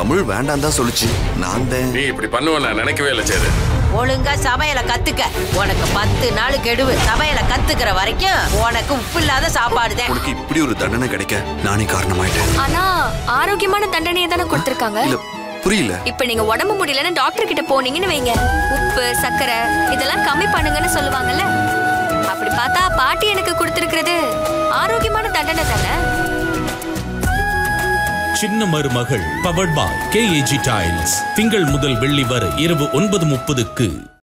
தமிழ் வேண்டாம் தான் சொல்லுச்சு நான் தான் நீ இப்படி பண்ணுவ நான் நினைக்கவே இல்லை சேது ஒழுங்கா சமையல கத்துக்க உனக்கு பத்து நாள் கெடுவு சமையல கத்துக்கிற வரைக்கும் உனக்கு உப்பு இல்லாத சாப்பாடு தான் உனக்கு இப்படி ஒரு தண்டனை கிடைக்க நானே காரணமாயிட்டேன் ஆனா ஆரோக்கியமான தண்டனையை தானே கொடுத்திருக்காங்க இல்ல புரியல இப்ப நீங்க உடம்பு முடியலன்னு டாக்டர் கிட்ட போனீங்கன்னு வைங்க உப்பு சர்க்கரை இதெல்லாம் கம்மி பண்ணுங்கன்னு சொல்லுவாங்கல்ல அப்படி பார்த்தா பாட்டி எனக்கு கொடுத்திருக்கிறது ஆரோக்கியமான தண்டனை தானே சின்ன மருமகள் பவர்ட் பாய் கேஏஜி டைல்ஸ் திங்கள் முதல் வெள்ளி வரை இரவு ஒன்பது முப்பதுக்கு